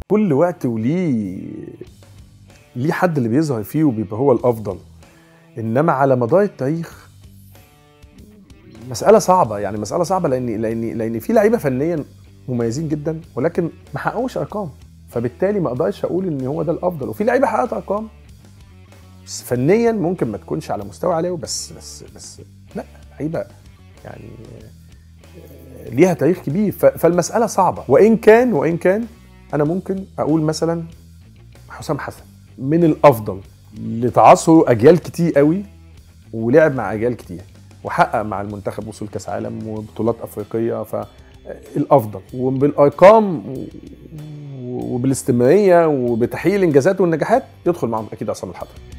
كل وقت وليه ليه حد اللي بيظهر فيه وبيبقى هو الافضل انما على مدار التاريخ مساله صعبه يعني مساله صعبه لان لان لان في لعيبه فنيا مميزين جدا ولكن ما حققوش ارقام فبالتالي ما اقدرش اقول ان هو ده الافضل وفي لعيبه حققت ارقام بس فنيا ممكن ما تكونش على مستوى عالي بس بس بس لا لعيبه يعني آه، ليها تاريخ كبير ف- فالمساله صعبه وان كان وان كان انا ممكن اقول مثلا حسام حسن من الافضل لتعاصره اجيال كتير قوي ولعب مع اجيال كتير وحقق مع المنتخب وصول كاس عالم وبطولات افريقيه فالافضل وبالارقام وبالاستمراريه وبتحقيق الانجازات والنجاحات يدخل معهم اكيد عصام الحضري